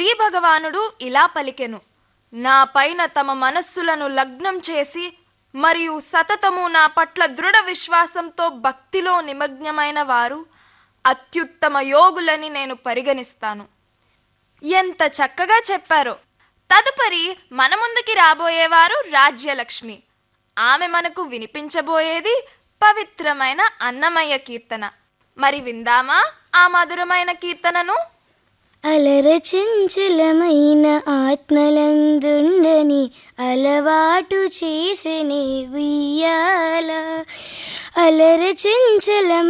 శ్రీ భగవానుడు ఇలా పలికెను నా పైన తమ మనస్సులను లగ్నం చేసి మరియు సతతము నా పట్ల దృఢ విశ్వాసంతో భక్తిలో నిమగ్నమైన వారు అత్యుత్తమ యోగులని నేను పరిగణిస్తాను ఎంత చక్కగా చెప్పారో తదుపరి మన ముందుకి రాబోయేవారు రాజ్యలక్ష్మి ఆమె మనకు వినిపించబోయేది పవిత్రమైన అన్నమయ్య కీర్తన మరి విందామా ఆ మధురమైన కీర్తనను అలరచించలమైన ఆత్మలందుండని అలవాటు చేసిని వియ్యాల అలరచించలం